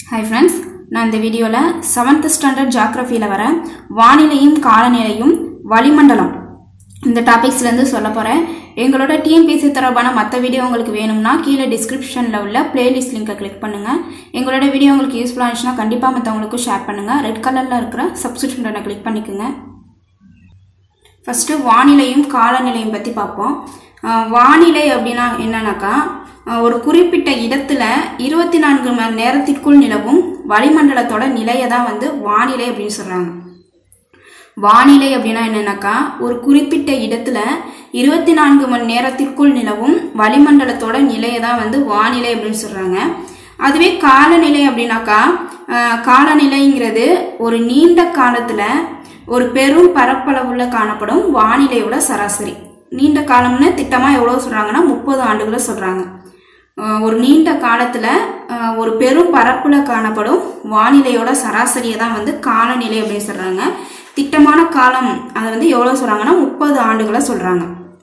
hi friends நான் இந்த வீடியோவில் செவன்த் ஸ்டாண்டர்ட் ஜாக்ரஃபியில் வர வானிலையும் காலநிலையும் வளிமண்டலம் இந்த டாபிக்ஸ்லேருந்து சொல்ல போகிறேன் எங்களோட டிஎன்பிசி தொடர்பான மற்ற வீடியோ உங்களுக்கு வேணும்னா கீழே டிஸ்கிரிப்ஷனில் உள்ள பிளேலிஸ்ட் லிங்கை கிளிக் பண்ணுங்கள் எங்களோட வீடியோ உங்களுக்கு யூஸ்ஃபுல்லாக இருந்துச்சுன்னா கண்டிப்பாக மற்றவங்களுக்கும் ஷேர் பண்ணுங்கள் ரெட் கலரில் இருக்கிற சப்ஸ்கிரிப்ஷன் பட்டனை கிளிக் பண்ணிக்கோங்க ஃபஸ்ட்டு வானிலையும் காலநிலையும் பற்றி பார்ப்போம் அஹ் வானிலை அப்படின்னா என்னன்னாக்கா அஹ் ஒரு குறிப்பிட்ட இடத்துல இருபத்தி நான்கு மணி நேரத்திற்குள் நிலவும் வளிமண்டலத்தோட நிலையை தான் வந்து வானிலை அப்படின்னு சொல்கிறாங்க வானிலை அப்படின்னா என்னன்னாக்கா ஒரு குறிப்பிட்ட இடத்துல இருபத்தி நான்கு மணி நேரத்திற்குள் நிலவும் வளிமண்டலத்தோட நிலையை தான் வந்து வானிலை அப்படின்னு சொல்கிறாங்க அதுவே காலநிலை அப்படின்னாக்கா அஹ் காலநிலைங்கிறது ஒரு நீண்ட காலத்தில் ஒரு பெரும் பரப்பளவுல காணப்படும் வானிலையோட சராசரி நீண்ட காலம்னு திட்டமாக எவ்வளோ சொல்கிறாங்கன்னா முப்பது ஆண்டுகளை சொல்கிறாங்க ஒரு நீண்ட காலத்தில் ஒரு பெரும் பரப்புல காணப்படும் வானிலையோட சராசரியை தான் வந்து காலநிலை அப்படின்னு சொல்கிறாங்க திட்டமான காலம் அதை வந்து எவ்வளோ சொல்கிறாங்கன்னா முப்பது ஆண்டுகளை சொல்கிறாங்க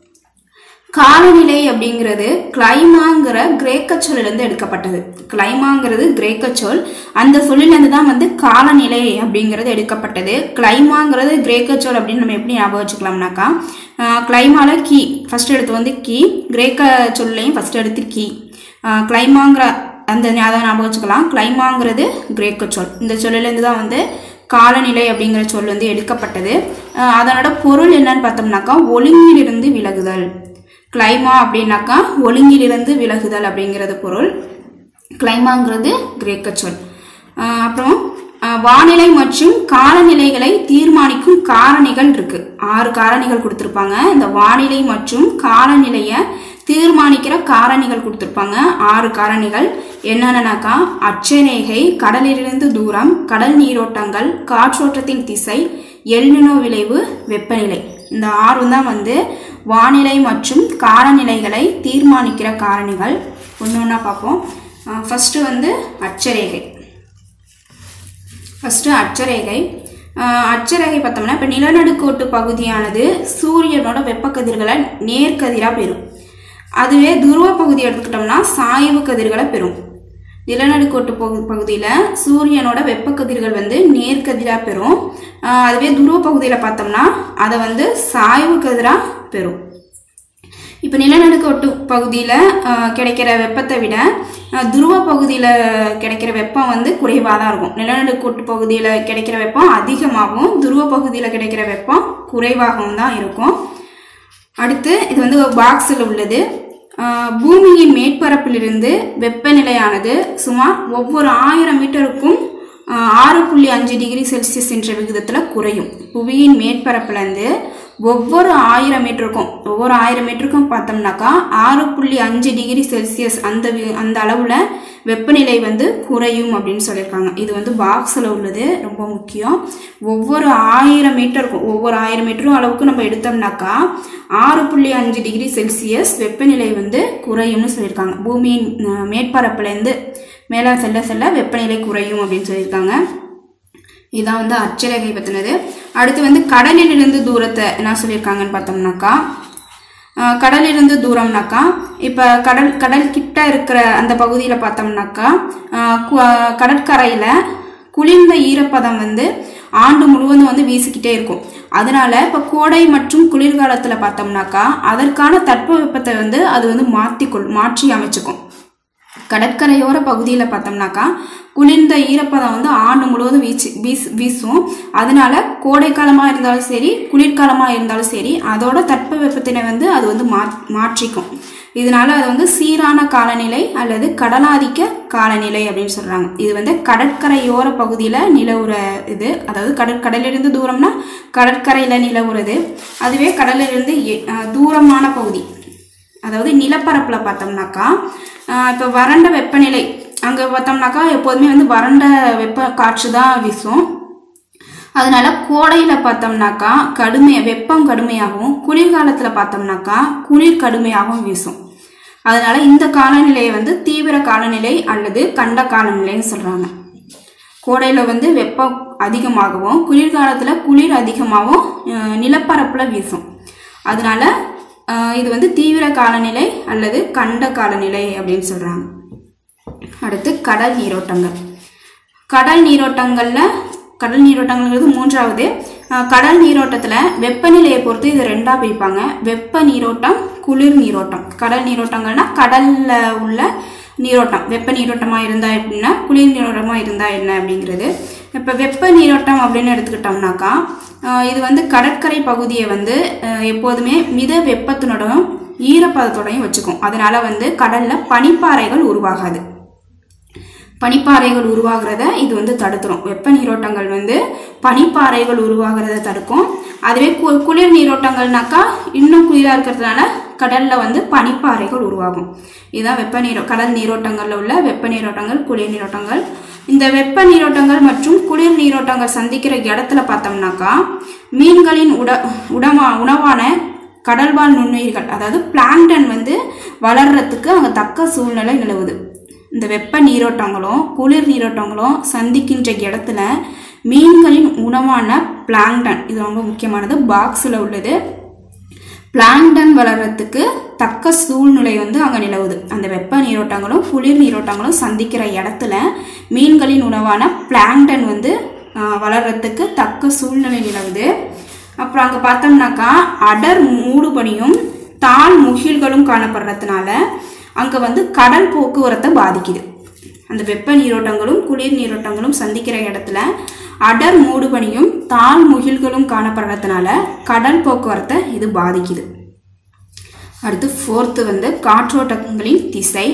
காலநிலை அப்படிங்கிறது கிளைமாங்கிற கிரேக்க சொல்லிலிருந்து எடுக்கப்பட்டது கிளைமாங்கிறது கிரேக்க சொல் அந்த சொல்லிலிருந்து தான் வந்து காலநிலை அப்படிங்கிறது எடுக்கப்பட்டது கிளைமாங்கிறது கிரேக்க சொல் அப்படின்னு நம்ம எப்படி ஞாபகம் வச்சுக்கலாம்னாக்கா கிளைமால கீ ஃபர்ஸ்ட் எடுத்து வந்து கீ கிரேக்க சொல்லையும் ஃபர்ஸ்ட் எடுத்து கீ கிளைமாங்கிற அந்த ஞாபகம் ஞாபகம் வச்சுக்கலாம் கிளைமாங்கிறது கிரேக்க சொல் இந்த சொல்லிலேருந்து தான் வந்து காலநிலை அப்படிங்கிற சொல் வந்து எடுக்கப்பட்டது அதனோட பொருள் என்னன்னு பார்த்தோம்னாக்கா ஒழுங்கிலிருந்து விலகுதல் கிளைமா அப்படின்னாக்கா ஒழுங்கிலிருந்து விலகுதல் அப்படிங்கிறது பொருள் கிளைமாங்கிறது கிரேக்க சொல் அப்புறம் வானிலை மற்றும் காலநிலைகளை தீர்மானிக்கும் காரணிகள் இருக்கு ஆறு காரணிகள் கொடுத்துருப்பாங்க இந்த வானிலை மற்றும் காலநிலையை தீர்மானிக்கிற காரணிகள் கொடுத்துருப்பாங்க ஆறு காரணிகள் என்னென்னனாக்கா அச்சரேகை கடலிலிருந்து தூரம் கடல் நீரோட்டங்கள் காற்றோட்டத்தின் திசை எல்நினோ விளைவு வெப்பநிலை இந்த ஆறும் தான் வந்து வானிலை மற்றும் காலநிலைகளை தீர்மானிக்கிற காரணிகள் ஒன்று ஒன்றா பார்ப்போம் ஃபஸ்ட்டு வந்து அச்சரேகை ஃபஸ்ட்டு அச்சரேகை அச்சரேகை பார்த்தோம்னா இப்போ நிலநடுக்கோட்டு பகுதியானது சூரியனோட வெப்பக்கதிர்களை நேர்கதிராக பெறும் அதுவே துருவ பகுதி எடுத்துக்கிட்டோம்னா சாய்வு கதிர்களை பெறும் நிலநடுக்கோட்டு பகு பகுதியில் சூரியனோட வெப்பக்கதிர்கள் வந்து நேர்கதிராக பெறும் அதுவே துருவ பகுதியில் பார்த்தோம்னா அதை வந்து சாய்வு கதிராக பெறும் இப்போ நிலநடுக்கோட்டு பகுதியில் கிடைக்கிற வெப்பத்தை விட துருவ பகுதியில் கிடைக்கிற வெப்பம் வந்து குறைவாக தான் இருக்கும் நிலநடுக்கோட்டு பகுதியில் கிடைக்கிற வெப்பம் அதிகமாகவும் துருவ பகுதியில் கிடைக்கிற வெப்பம் குறைவாகவும் தான் இருக்கும் அடுத்து இது வந்து ஒரு பாக்ஸில் உள்ளது பூமியின் மேற்பரப்பிலிருந்து வெப்பநிலையானது சுமார் ஒவ்வொரு ஆயிரம் மீட்டருக்கும் ஆறு புள்ளி அஞ்சு டிகிரி செல்சியஸ் என்ற விகிதத்தில் குறையும் புவியின் மேற்பரப்புலேருந்து ஒவ்வொரு ஆயிரம் மீட்டருக்கும் ஒவ்வொரு ஆயிரம் மீட்டருக்கும் பார்த்தோம்னாக்கா ஆறு புள்ளி அஞ்சு டிகிரி செல்சியஸ் அந்த அந்த அளவில் வெப்பநிலை வந்து குறையும் அப்படின்னு சொல்லியிருக்காங்க இது வந்து பாக்ஸில் உள்ளது ரொம்ப முக்கியம் ஒவ்வொரு ஆயிரம் மீட்டருக்கும் ஒவ்வொரு ஆயிரம் மீட்டரும் அளவுக்கு நம்ம எடுத்தோம்னாக்கா ஆறு புள்ளி அஞ்சு டிகிரி செல்சியஸ் வெப்பநிலை வந்து குறையும்னு சொல்லியிருக்காங்க பூமியின் மேற்பரப்புலேருந்து மேலே செல்ல செல்ல வெப்பநிலை குறையும் அப்படின்னு சொல்லியிருக்காங்க இதான் வந்து அச்சரேகை பற்றினது அடுத்து வந்து கடலிலிருந்து தூரத்தை என்ன சொல்லியிருக்காங்கன்னு பார்த்தோம்னாக்கா கடலிலிருந்து தூரம்னாக்கா இப்போ கடல் கடல் கிட்ட இருக்கிற அந்த பகுதியில் பார்த்தோம்னாக்கா கடற்கரையில் குளிர்ந்த ஈரப்பதம் வந்து ஆண்டு முழுவதும் வந்து வீசிக்கிட்டே இருக்கும் அதனால இப்போ கோடை மற்றும் குளிர்காலத்தில் பார்த்தோம்னாக்கா அதற்கான தட்பவெப்பத்தை வந்து அது வந்து மாற்றிக்கொள் மாற்றி அமைச்சுக்கும் கடற்கரையோர பகுதியில் பார்த்தோம்னாக்கா குளிர்ந்த ஈரப்பதம் வந்து ஆண்டு முழுவதும் வீச்சு வீஸ் வீசும் அதனால கோடை காலமாக இருந்தாலும் சரி குளிர்காலமாக இருந்தாலும் சரி அதோட தட்ப வெப்பத்தினை வந்து அது வந்து மா மாற்றிக்கும் இதனால அது வந்து சீரான காலநிலை அல்லது கடலாதிக்க காலநிலை அப்படின்னு சொல்கிறாங்க இது வந்து கடற்கரையோர பகுதியில் நிலவுற இது அதாவது கடற் கடலிலிருந்து தூரம்னா கடற்கரையில் நிலவுறது அதுவே கடலிலிருந்து தூரமான பகுதி அதாவது நிலப்பரப்பில் பார்த்தோம்னாக்கா இப்போ வறண்ட வெப்பநிலை அங்கே பார்த்தோம்னாக்கா எப்போதுமே வந்து வறண்ட வெப்ப காற்று தான் வீசும் அதனால கோடையில் பார்த்தோம்னாக்கா கடுமை வெப்பம் கடுமையாகவும் குளிர்காலத்தில் பார்த்தோம்னாக்கா குளிர் கடுமையாகவும் வீசும் அதனால இந்த காலநிலையை வந்து தீவிர காலநிலை அல்லது கண்ட காலநிலைன்னு சொல்கிறாங்க கோடையில் வந்து வெப்பம் அதிகமாகவும் குளிர்காலத்தில் குளிர் அதிகமாகவும் நிலப்பரப்பில் வீசும் அதனால இது வந்து தீவிர காலநிலை அல்லது கண்ட காலநிலை அப்படின்னு சொல்கிறாங்க அடுத்து கடல் நீரோட்டங்கள் கடல் நீரோட்டங்கள்ல கடல் நீரோட்டங்கள்ங்கிறது மூன்றாவது அஹ், கடல் நீரோட்டத்தில் வெப்பநிலையை பொறுத்து இது ரெண்டாக பிரிப்பாங்க வெப்ப நீரோட்டம் குளிர் நீரோட்டம் கடல் நீரோட்டங்கள்னா கடல்ல உள்ள நீரோட்டம் வெப்ப நீரோட்டமாக இருந்தா எப்படின்னா குளிர் நீரோட்டமாக இருந்தா என்ன அப்படிங்கிறது இப்போ வெப்ப நீரோட்டம் அப்படின்னு எடுத்துக்கிட்டோம்னாக்கா அஹ், இது வந்து கடற்கரை பகுதியை வந்து அஹ், எப்போதுமே மித வெப்பத்தினோடும் ஈரப்பதத்தோடையும் வச்சுக்கும் அதனால வந்து கடல்ல பனிப்பாறைகள் உருவாகாது பனிப்பாறைகள் உருவாகிறத இது வந்து தடுத்துரும் வெப்ப நீரோட்டங்கள் வந்து பனிப்பாறைகள் உருவாகிறத தடுக்கும் அதுவே கு- குளிர் நீரோட்டங்கள்னாக்கா இன்னும் குளிராக இருக்கிறதுனால கடல்ல வந்து பனிப்பாறைகள் உருவாகும் இதுதான் வெப்ப நீரோ கடல் நீரோட்டங்கள்ல உள்ள வெப்ப நீரோட்டங்கள் குளிர் நீரோட்டங்கள் இந்த வெப்ப நீரோட்டங்கள் மற்றும் குளிர் நீரோட்டங்கள் சந்திக்கிற இடத்துல பார்த்தோம்னாக்கா மீன்களின் உட உடமா உணவான கடல்வாழ் நுண்ணுயிர்கள் அதாவது பிளாங்டன் வந்து வளர்றதுக்கு அங்கே தக்க சூழ்நிலை நிலவுது இந்த வெப்ப நீரோட்டங்களும் குளிர் நீரோட்டங்களும் சந்திக்கின்ற இடத்துல மீன்களின் உணவான பிளாங்டன் இது ரொம்ப முக்கியமானது பாக்ஸில் உள்ளது பிளாங்டன் வளர்றதுக்கு தக்க சூழ்நிலை வந்து அங்கே நிலவுது அந்த வெப்ப நீரோட்டங்களும் குளிர் நீரோட்டங்களும் சந்திக்கிற இடத்துல மீன்களின் உணவான பிளாங்டன் வந்து ஆஹ், வளர்றதுக்கு தக்க சூழ்நிலை நிலவுது அப்புறம் அங்கே பார்த்தோம்னாக்கா அடர் மூடுபனியும் தாழ் முகில்களும் காணப்படுறதுனால அங்கே வந்து கடல் போக்குவரத்தை பாதிக்குது அந்த வெப்ப நீரோட்டங்களும் குளிர் நீரோட்டங்களும் சந்திக்கிற இடத்துல அடர் மூடுபனியும் தாழ் முகில்களும் காணப்படுறதுனால கடல் போக்குவரத்தை இது பாதிக்குது அடுத்து ஃபோர்த்து வந்து காற்றோட்டங்களின் திசை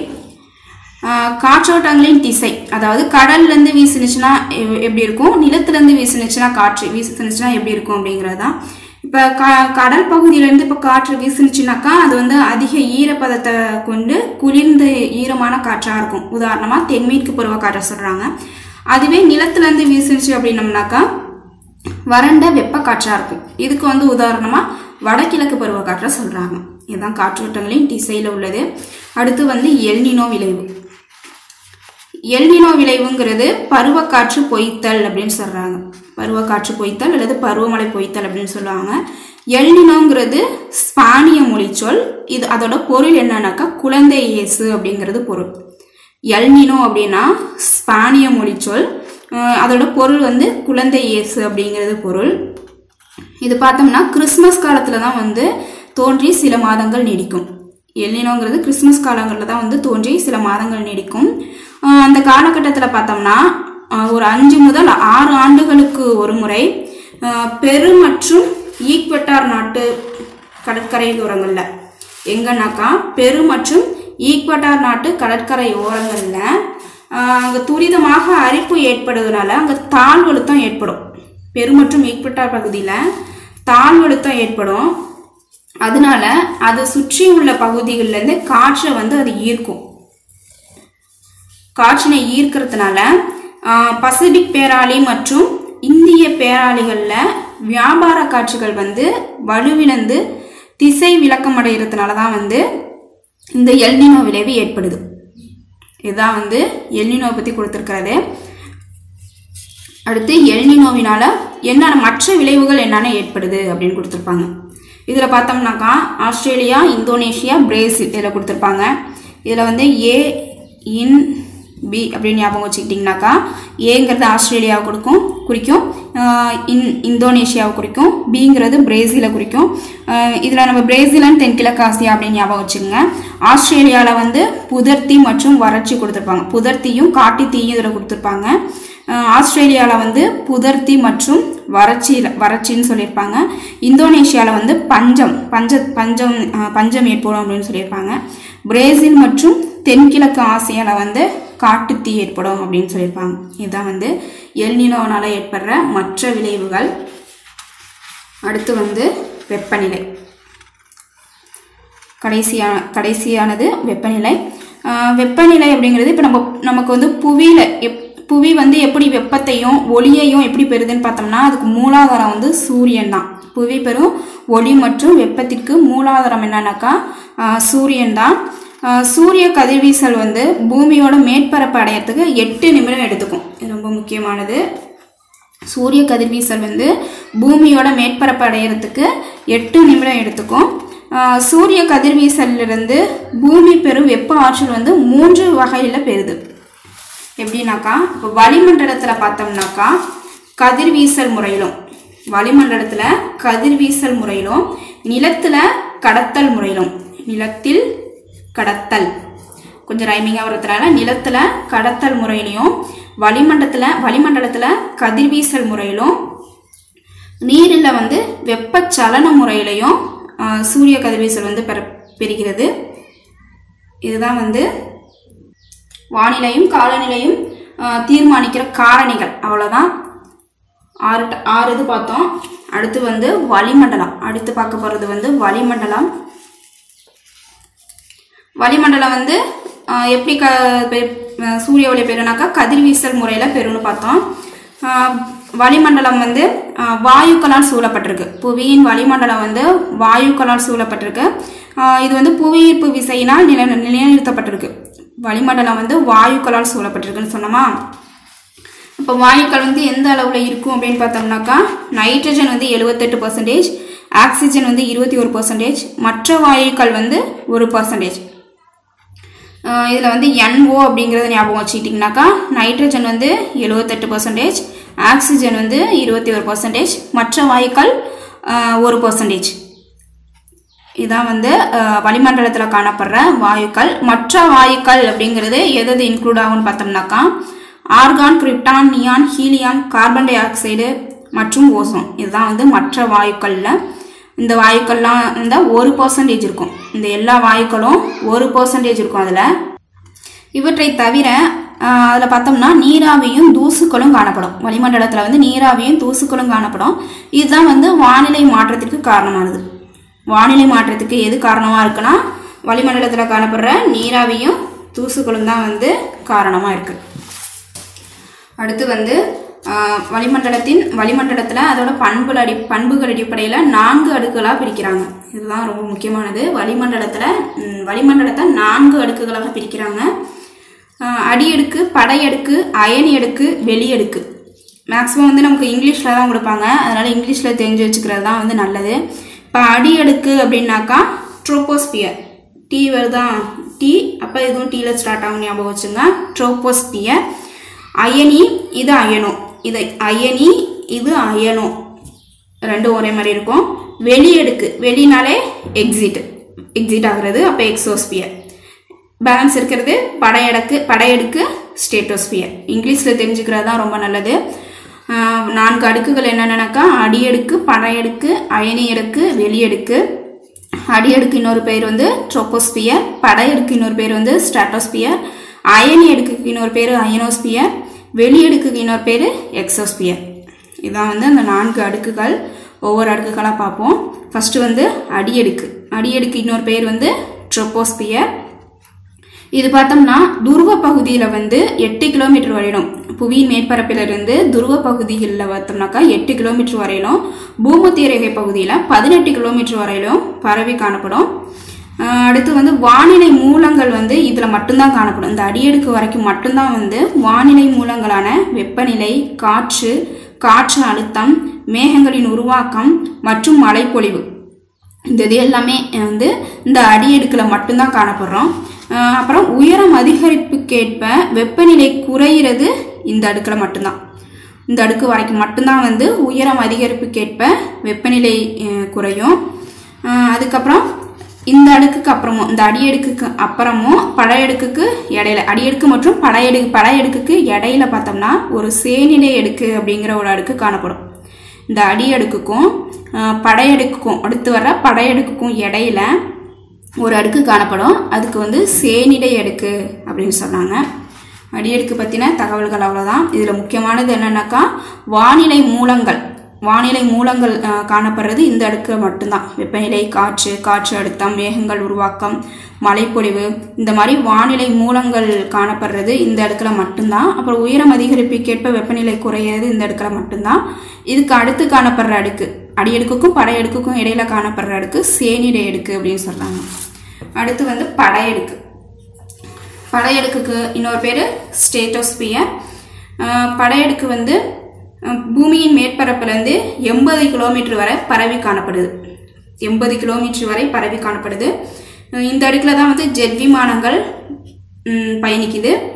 ஆஹ் காற்றோட்டங்களின் திசை அதாவது கடல்லேருந்து வீசுனுச்சுன்னா எ- எப்படி இருக்கும் நிலத்துலேருந்து வீசுனுச்சுன்னா காற்று வீசுனுச்சுன்னா எப்படி இருக்கும் அப்படிங்கிறது தான் இப்போ க கடல் பகுதியிலேருந்து இப்போ காற்று வீசுனுச்சுனாக்கா அது வந்து அதிக ஈரப்பதத்தை கொண்டு குளிர்ந்த ஈரமான காற்றாக இருக்கும் உதாரணமாக தென்மேற்கு பருவ காற்றை சொல்கிறாங்க அதுவே நிலத்துலேருந்து வீசுனுச்சு அப்படின்னம்னாக்கா வறண்ட வெப்ப காற்றா இருக்கும் இதுக்கு வந்து உதாரணமா வடகிழக்கு பருவ காற்றை சொல்றாங்க இதுதான் காற்றோட்டங்களின் திசையில உள்ளது அடுத்து வந்து எல்னினோ விளைவு எல்னினோ விளைவுங்கிறது பருவக்காற்று பொய்த்தல் அப்படின்னு சொல்றாங்க பருவக்காற்று பொய்த்தல் அல்லது பருவமழை பொய்த்தல் அப்படின்னு சொல்லுவாங்க எல்னினோங்கிறது ஸ்பானிய மொழிச்சொல் இது அதோட பொருள் என்னன்னாக்கா குழந்தை இயேசு அப்படிங்கிறது பொருள் எல்னினோ அப்படின்னா ஸ்பானிய மொழிச்சொல் அஹ் அதோட பொருள் வந்து குழந்தை இயேசு அப்படிங்கிறது பொருள் இது பார்த்தோம்னா கிறிஸ்மஸ் காலத்தில் தான் வந்து தோன்றி சில மாதங்கள் நீடிக்கும் எல்லினோங்கிறது கிறிஸ்மஸ் காலங்களில் தான் வந்து தோன்றி சில மாதங்கள் நீடிக்கும் அஹ் அந்த காலகட்டத்தில் பார்த்தோம்னா அஹ் ஒரு அஞ்சு முதல் ஆறு ஆண்டுகளுக்கு ஒரு முறை அஹ் பெரு மற்றும் ஈக்வெட்டார் நாட்டு கடற்கரை ஓரங்களில் எங்கன்னாக்கா பெரு மற்றும் ஈக்வட்டார் நாட்டு கடற்கரை ஓரங்களில் அங்கே துரிதமாக அரிப்பு ஏற்படுவதனால அங்கே தாழ்வழுத்தம் ஏற்படும் பெரு மற்றும் ஈக்வட்டார் பகுதியில் தாழ்வழுத்தம் ஏற்படும் அதனால அதை சுற்றி உள்ள பகுதிகளிலேருந்து காற்றை வந்து அது ஈர்க்கும் காற்றினை ஈர்க்கிறதுனால ஆஹ், பசிபிக் பேராளி மற்றும் இந்திய பேராளிகளில் வியாபார காட்சிகள் வந்து வலுவிழந்து திசை விளக்கம் அடைகிறதுனால தான் வந்து இந்த எல்னினோ விளைவு ஏற்படுது இதுதான் வந்து எல்னினோ பற்றி கொடுத்துருக்கிறது அடுத்து எல்னினோவினால என்னென்ன மற்ற விளைவுகள் என்னென்ன ஏற்படுது அப்படின்னு கொடுத்துருப்பாங்க இதில் பார்த்தோம்னாக்கா ஆஸ்திரேலியா இந்தோனேஷியா பிரேசில் இதில் கொடுத்துருப்பாங்க இதில் வந்து ஏ இன் பி அப்படின்னு ஞாபகம் வச்சுக்கிட்டிங்கனாக்கா ஏங்கிறது ஆஸ்திரேலியாவை கொடுக்கும் குறிக்கும் ஆஹ் இன் இந்தோனேஷியாவை குறிக்கும் பிங்கிறது பிரேசிலை குறிக்கும் இதில் நம்ம பிரேசிலன் தென்கிழக்கு ஆசியா அப்படின்னு ஞாபகம் வச்சுக்கோங்க ஆஸ்திரேலியாவில் வந்து புதர்த்தி மற்றும் வறட்சி கொடுத்துருப்பாங்க புதர்த்தியும் காட்டு தீயும் இதில் கொடுத்துருப்பாங்க ஆஸ்திரேலியாவில் வந்து புதர்த்தி மற்றும் வறட்சி வறட்சின்னு சொல்லியிருப்பாங்க இந்தோனேஷியாவில் வந்து பஞ்சம் பஞ்ச பஞ்சம் அஹ், பஞ்சம் ஏற்படும் அப்படின்னு சொல்லியிருப்பாங்க பிரேசில் மற்றும் தென்கிழக்கு ஆசியாவில் வந்து காட்டுத்தீ ஏற்படும் அப்படின்னு சொல்லியிருப்பாங்க இதுதான் வந்து எல்னினோனால ஏற்படுற மற்ற விளைவுகள் அடுத்து வந்து வெப்பநிலை கடைசியான கடைசியானது வெப்பநிலை ஆஹ் வெப்பநிலை அப்படிங்கிறது இப்போ நம்ம நமக்கு வந்து புவியில் எப் புவி வந்து எப்படி வெப்பத்தையும் ஒளியையும் எப்படி பெறுதுன்னு பார்த்தோம்னா அதுக்கு மூலாதாரம் வந்து சூரியன் தான் புவி பெறும் ஒளி மற்றும் வெப்பத்திற்கு மூலாதாரம் என்னன்னாக்கா ஆஹ் சூரியன் தான் ஆஹ் சூரிய கதிர்வீசல் வந்து பூமியோட மேற்பரப்பு அடையறதுக்கு எட்டு நிமிடம் எடுத்துக்கும் இது ரொம்ப முக்கியமானது சூரிய கதிர்வீசல் வந்து பூமியோட மேற்பரப்பு அடையிறதுக்கு எட்டு நிமிடம் எடுத்துக்கும் ஆஹ் சூரிய கதிர்வீசலிலிருந்து பூமி பெறும் வெப்ப ஆற்றல் வந்து மூன்று வகையில் பெறுது எப்படின்னாக்கா இப்போ வளிமண்டலத்தில் பார்த்தோம்னாக்கா கதிர்வீசல் முறையிலும் வளிமண்டலத்தில் கதிர்வீசல் முறையிலும் நிலத்தில் கடத்தல் முறையிலும் நிலத்தில் கடத்தல் கொஞ்சம் ரைமிங்காக வரதுனால நிலத்தில் கடத்தல் முறையிலையும் வளிமண்டலத்தில் வளிமண்டலத்தில் கதிர்வீசல் முறையிலும் நீரில் வந்து வெப்பச்சலன முறையிலையும் ஆஹ், சூரிய கதிர்வீசல் வந்து பெற பெறுகிறது இதுதான் வந்து வானிலையும் காலநிலையும் ஆஹ், தீர்மானிக்கிற காரணிகள் அவ்வளோதான் ஆறு ட- ஆறு இது பார்த்தோம் அடுத்து வந்து வளிமண்டலம் அடுத்து பார்க்க போகிறது வந்து வளிமண்டலம் வளிமண்டலம் வந்து ஆஹ், எப்படி க பெ- ஆஹ், சூரிய ஒளி பெறுனாக்கா கதிர்வீசல் முறையில் பெறும்னு பார்த்தோம் ஆஹ், வளிமண்டலம் வந்து ஆஹ், வாயுக்களால் சூழப்பட்டிருக்கு புவியின் வளிமண்டலம் வந்து வாயுக்களால் சூழப்பட்டிருக்கு ஆஹ், இது வந்து புவியீர்ப்பு விசையினால் நில நிலைநிறுத்தப்பட்டிருக்கு வளிமண்டலம் வந்து வாயுக்களால் சூழப்பட்டிருக்குன்னு சொன்னோமா இப்போ வாயுக்கள் வந்து எந்த அளவில் இருக்கும் அப்படின்னு பார்த்தோம்னாக்கா நைட்ரஜன் வந்து எழுபத்தெட்டு பர்சன்டேஜ் ஆக்சிஜன் வந்து இருபத்தி ஒரு பர்சன்டேஜ் மற்ற வாயுக்கள் வந்து ஒரு பர்சன்டேஜ் இதில் வந்து NO அப்படிங்கிறத ஞாபகம் வச்சுக்கிட்டிங்கனாக்கா நைட்ரஜன் வந்து எழுபத்தெட்டு பர்சன்டேஜ் ஆக்சிஜன் வந்து இருபத்தி ஒரு பர்சன்டேஜ் மற்ற வாயுக்கள் ஆஹ், ஒரு பர்சன்டேஜ் இதான் வந்து வளிமண்டலத்தில் காணப்படுற வாயுக்கள் மற்ற வாயுக்கள் அப்படிங்கிறது எது எது இன்க்ளூட் ஆகும்னு பார்த்தோம்னாக்கா argon krypton neon helium carbon dioxide மற்றும் ஓசோன் இதுதான் வந்து மற்ற வாயுக்களில் இந்த வாயுக்கள்லாம் இந்த ஒரு பர்சன்டேஜ் இருக்கும் இந்த எல்லா வாயுக்களும் ஒரு பர்சன்டேஜ் இருக்கும் அதில் இவற்றை தவிர அதில் பார்த்தோம்னா நீராவியும் தூசுக்களும் காணப்படும் வளிமண்டலத்தில் வந்து நீராவியும் தூசுக்களும் காணப்படும் இதுதான் வந்து வானிலை மாற்றத்திற்கு காரணமானது வானிலை மாற்றத்துக்கு எது காரணமாக இருக்குன்னா வளிமண்டலத்தில் காணப்படுற நீராவியும் தூசுக்களும் தான் வந்து காரணமாக இருக்குது அடுத்து வந்து ஆஹ், வளிமண்டலத்தின் வளிமண்டலத்தில் அதோட பண்புகள் அடி பண்புகள் அடிப்படையில் நான்கு அடுக்குகளாக பிரிக்கிறாங்க இதுதான் ரொம்ப முக்கியமானது வளிமண்டலத்தில் ம், வளிமண்டலத்தை நான்கு அடுக்குகளாக பிரிக்கிறாங்க ஆஹ், அடியடுக்கு படையடுக்கு அயனி அடுக்கு வெளியடுக்கு மேக்ஸிமம் வந்து நமக்கு இங்கிலீஷில் தான் கொடுப்பாங்க அதனால் இங்கிலீஷில் தெரிஞ்சு வச்சுக்கிறது தான் வந்து நல்லது இப்போ அடியடுக்கு அப்படின்னாக்கா ட்ரோபோஸ்பியர் டி வருதா டி அப்போ இதுவும் டீல ஸ்டார்ட் ஆகும் ஞாபகம் வச்சுங்க ட்ரோபோஸ்பியர் அயனி இது அயனோ இது அயனி இது அயனோ ரெண்டும் ஒரே மாதிரி இருக்கும் வெளியடுக்கு வெளினாலே எக்ஸிட் எக்ஸிட் ஆகுறது அப்போ எக்ஸோஸ்பியர் பேலன்ஸ் இருக்கிறது படையடுக்கு படையடுக்கு ஸ்டேட்டோஸ்பியர் இங்கிலீஷில் தெரிஞ்சுக்கிறது தான் ரொம்ப நல்லது ஆஹ் நான்கு அடுக்குகள் என்னென்னக்கா அடியடுக்கு படையடுக்கு அயனி அடுக்கு வெளியடுக்கு அடியடுக்கு இன்னொரு பேர் வந்து ட்ரோபோஸ்பியர் படையடுக்கு இன்னொரு பேர் வந்து ஸ்ட்ராட்டோஸ்பியர் அயனி அடுக்குக்கு இன்னொரு பேர் அயனோஸ்பியர் வெளியடுக்குக்கு இன்னொரு பேர் எக்ஸோஸ்பியர் இதான் வந்து அந்த நான்கு அடுக்குகள் ஒவ்வொரு அடுக்குகளாக பார்ப்போம் ஃபஸ்ட்டு வந்து அடியடுக்கு அடியடுக்கு இன்னொரு பேர் வந்து ட்ரோபோஸ்பியர் இது பார்த்தோம்னா துருவ பகுதியில் வந்து எட்டு கிலோமீட்டர் வரையிலும் புவியின் மேற்பரப்பிலிருந்து துருவ பகுதிகளில் பார்த்தோம்னாக்கா எட்டு கிலோமீட்டர் வரையிலும் பூமத்திய ரேகை பகுதியில் பதினெட்டு கிலோமீட்டர் வரையிலும் பரவி காணப்படும் ஆஹ் அடுத்து வந்து வானிலை மூலங்கள் வந்து இதில் மட்டும்தான் காணப்படும் இந்த அடியடுக்கு வரைக்கும் மட்டும்தான் வந்து வானிலை மூலங்களான வெப்பநிலை காற்று காற்று அழுத்தம் மேகங்களின் உருவாக்கம் மற்றும் மழைப்பொழிவு இந்த இது எல்லாமே வந்து இந்த அடியடுக்கில் மட்டும்தான் காணப்படுறோம் ஆஹ் அப்புறம் உயரம் அதிகரிப்புக்கேற்ப வெப்பநிலை குறையிறது இந்த அடுக்கில் மட்டும்தான் இந்த அடுக்கு வரைக்கும் மட்டும்தான் வந்து உயரம் அதிகரிப்புக்கேற்ப வெப்பநிலை அஹ், குறையும் ஆஹ் அதுக்கப்புறம் இந்த அடுக்குக்கு அப்புறமும் இந்த அடியடுக்குக்கு அப்புறமும் படையடுக்குக்கு இடையில அடியடுக்கு மற்றும் படையடு படையடுக்குக்கு இடையில பார்த்தோம்னா ஒரு சேனிலை அடுக்கு அப்படிங்கிற ஒரு அடுக்கு காணப்படும் இந்த அடியடுக்குக்கும் ஆஹ், படையடுக்குக்கும் அடுத்து வர்ற படையடுக்குக்கும் இடையில ஒரு அடுக்கு காணப்படும் அதுக்கு வந்து சேனிடை அடுக்கு அப்படின்னு சொன்னாங்க அடியடுக்கு பற்றின தகவல்கள் அவ்வளோதான் இதில் முக்கியமானது என்னன்னாக்கா வானிலை மூலங்கள் வானிலை மூலங்கள் ஆஹ், காணப்படுறது இந்த அடுக்கு மட்டும்தான் வெப்பநிலை காற்று காற்று அழுத்தம் மேகங்கள் உருவாக்கம் மழைப்பொழிவு இந்த மாதிரி வானிலை மூலங்கள் காணப்படுறது இந்த அடுக்கில் மட்டும்தான் அப்புறம் உயரம் அதிகரிப்புக்கேற்ப வெப்பநிலை குறையிறது இந்த அடுக்கில் மட்டும்தான் இதுக்கு அடுத்து காணப்படுற அடுக்கு அடியடுக்குக்கும் படையடுக்குக்கும் இடையில காணப்படுற அடுக்கு சேனிடை அடுக்கு அப்படின்னு சொல்றாங்க அடுத்து வந்து படையடுக்கு படையடுக்குக்கு இன்னொரு பேர் ஸ்டேட்டோஸ்பியர் படையடுக்கு வந்து அஹ், பூமியின் மேற்பரப்புலேருந்து எண்பது கிலோமீட்டர் வரை பரவி காணப்படுது எண்பது கிலோமீட்டர் வரை பரவி காணப்படுது அஹ், இந்த அடுக்கில் தான் வந்து ஜெட் விமானங்கள் ம், பயணிக்குது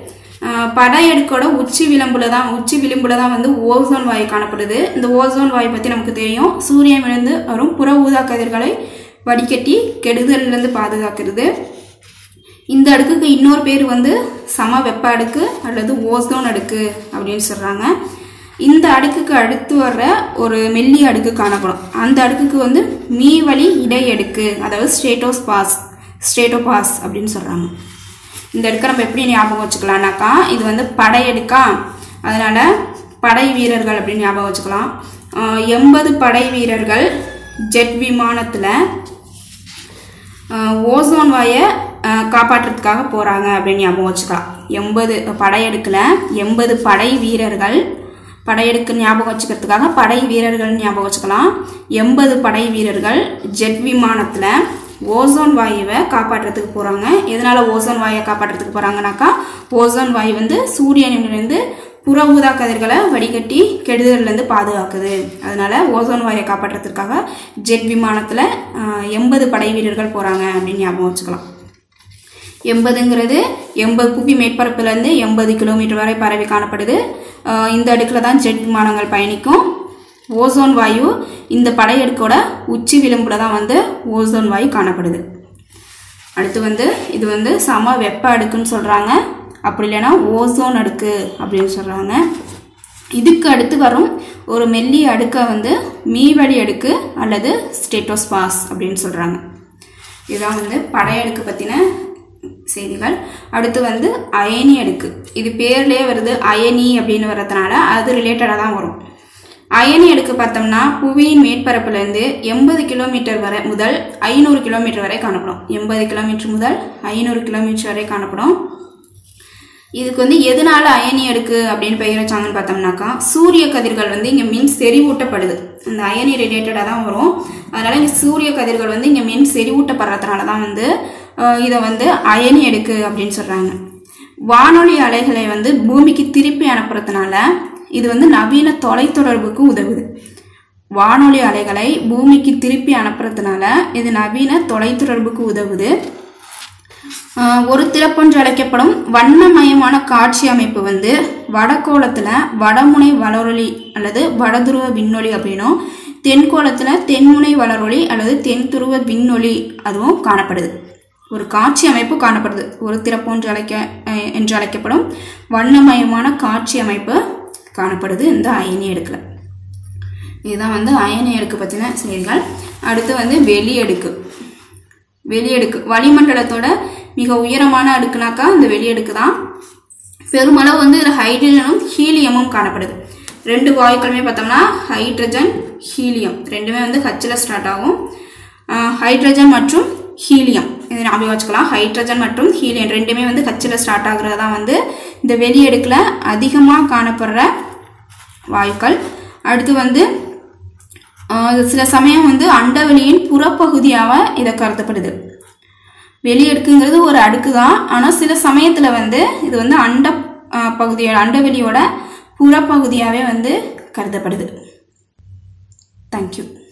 ஆஹ் படையடுக்கோட உச்சி விளிம்புல தான் உச்சி விளிம்புல தான் வந்து ஓசோன் வாயு காணப்படுது இந்த ஓசோன் வாயு பற்றி நமக்கு தெரியும் சூரியனிலிருந்து வரும் புற ஊதா கதிர்களை வடிகட்டி கெடுதலிலிருந்து பாதுகாக்கிறது இந்த அடுக்குக்கு இன்னொரு பேர் வந்து சம வெப்ப அடுக்கு அல்லது ஓசோன் அடுக்கு அப்படின்னு சொல்கிறாங்க இந்த அடுக்குக்கு அடுத்து வர்ற ஒரு மெல்லிய அடுக்கு காணப்படும் அந்த அடுக்குக்கு வந்து மீவழி இடை அடுக்கு அதாவது ஸ்டேட்டோஸ்பாஸ் ஸ்டேட்டோபாஸ் அப்படின்னு சொல்கிறாங்க இந்த அடுக்கை நம்ம எப்படி ஞாபகம் வச்சுக்கலாம்னாக்கா இது வந்து படையடுக்கா அதனால படை வீரர்கள் அப்படின்னு ஞாபகம் வச்சுக்கலாம் எண்பது படை வீரர்கள் ஜெட் விமானத்தில் ஆஹ் ஓசோன் வாயை ஆஹ் காப்பாற்றுறதுக்காக போகிறாங்க அப்படின்னு ஞாபகம் வச்சுக்கலாம் எண்பது படையெடுக்கில் எண்பது படை வீரர்கள் படையெடுக்கு ஞாபகம் வச்சுக்கிறதுக்காக படை வீரர்கள் ஞாபகம் வச்சுக்கலாம் எண்பது படை வீரர்கள் ஜெட் விமானத்தில் ஓசோன் வாயுவை காப்பாற்றுறதுக்கு போகிறாங்க எதனால் ஓசோன் வாயை காப்பாற்றுறதுக்கு போகிறாங்கனாக்கா ஓசோன் வாயு வந்து சூரியனிலிருந்து புற ஊதா கதிர்களை வடிகட்டி கெடுதல்லேருந்து பாதுகாக்குது அதனால ஓசோன் வாயை காப்பாற்றுறதுக்காக ஜெட் விமானத்தில் எண்பது படை வீரர்கள் போகிறாங்க அப்படின்னு ஞாபகம் வச்சுக்கலாம் எண்பதுங்கிறது எண்பது புவி மேற்பரப்புலேருந்து எண்பது கிலோமீட்டர் வரை பரவி காணப்படுது ஆஹ் இந்த அடுக்கில் தான் ஜெட் விமானங்கள் பயணிக்கும் ஓசோன் வாயு இந்த படையடுக்கோட உச்சி விளிம்புல தான் வந்து ஓசோன் வாயு காணப்படுது அடுத்து வந்து இது வந்து சம வெப்ப அடுக்குன்னு சொல்கிறாங்க அப்படி இல்லைன்னா ஓசோன் அடுக்கு அப்படின்னு சொல்கிறாங்க இதுக்கு அடுத்து வரும் ஒரு மெல்லிய அடுக்கை வந்து மீவழி அடுக்கு அல்லது ஸ்டேட்டோஸ்பாஸ் அப்படின்னு சொல்கிறாங்க இதுதான் வந்து படையடுக்கு பற்றின செய்திகள் அடுத்து வந்து அயனி அடுக்கு இது பேர்லேயே வருது அயனி அப்படின்னு வர்றதுனால அது ரிலேட்டடாக தான் வரும் அயனி அடுக்கு பார்த்தோம்னா புவியின் மேற்பரப்புலேருந்து எண்பது கிலோமீட்டர் வரை முதல் ஐநூறு கிலோமீட்டர் வரை காணப்படும் எண்பது கிலோமீட்டர் முதல் ஐநூறு கிலோமீட்டர் வரை காணப்படும் இதுக்கு வந்து எதனால அயனி அடுக்கு அப்படின்னு பெயர் வச்சாங்கன்னு பார்த்தோம்னாக்கா சூரிய கதிர்கள் வந்து இங்கே மின் செறிவூட்டப்படுது இந்த அயனி ரிலேட்டடாக தான் வரும் அதனால இங்கே சூரிய கதிர்கள் வந்து இங்கே மின் செறிவூட்டப்படுறதுனால தான் வந்து அஹ், இதை வந்து அயனி அடுக்கு அப்படின்னு சொல்கிறாங்க வானொலி அலைகளை வந்து பூமிக்கு திருப்பி அனுப்புறதுனால இது வந்து நவீன தொலைத்தொடர்புக்கு உதவுது வானொலி அலைகளை பூமிக்கு திருப்பி அனுப்புறதுனால இது நவீன தொலைத்தொடர்புக்கு உதவுது ஆஹ் ஒரு திறப்பொன்று அழைக்கப்படும் வண்ணமயமான காட்சி அமைப்பு வந்து வடகோளத்தில் வடமுனை வளரொலி அல்லது வடதுருவ விண்ணொலி அப்படின்னும் தென்கோளத்தில் தென்முனை வளரொலி அல்லது தென் துருவ விண்ணொலி அதுவும் காணப்படுது ஒரு காட்சி அமைப்பு காணப்படுது ஒரு திறப்பொன்று அழைக்க அஹ் என்று அழைக்கப்படும் வண்ணமயமான காட்சி அமைப்பு காணப்படுது இந்த அயனி அடுக்கில் இதுதான் வந்து அயனி அடுக்கு பற்றின செய்திகள் அடுத்து வந்து வெளியடுக்கு வெளியடுக்கு வளிமண்டலத்தோட மிக உயரமான அடுக்குனாக்கா இந்த வெளியடுக்கு தான் பெருமளவு வந்து இதில் ஹைட்ரஜனும் ஹீலியமும் காணப்படுது ரெண்டு வாயுக்களுமே பார்த்தோம்னா ஹைட்ரஜன் ஹீலியம் ரெண்டுமே வந்து ஹச்சில் ஸ்டார்ட் ஆகும் ஆஹ் ஹைட்ரஜன் மற்றும் ஹீலியம் இதை ஞாபகம் வச்சுக்கலாம் ஹைட்ரஜன் மற்றும் ஹீலியம் ரெண்டுமே வந்து ஹச்சில் ஸ்டார்ட் ஆகுறது தான் வந்து இந்த வெளியடுக்கில் அதிகமாக காணப்படுற வாயுக்கள் அடுத்து வந்து ஆஹ் இது சில சமயம் வந்து அண்டவெளியின் புறப்பகுதியாக இதை கருதப்படுது வெளியடுக்குங்கிறது ஒரு அடுக்கு தான் ஆனால் சில சமயத்தில் வந்து இது வந்து அண்ட ஆஹ் பகுதியோட அண்டவெளியோட புறப்பகுதியாகவே வந்து கருதப்படுது தேங்க்யூ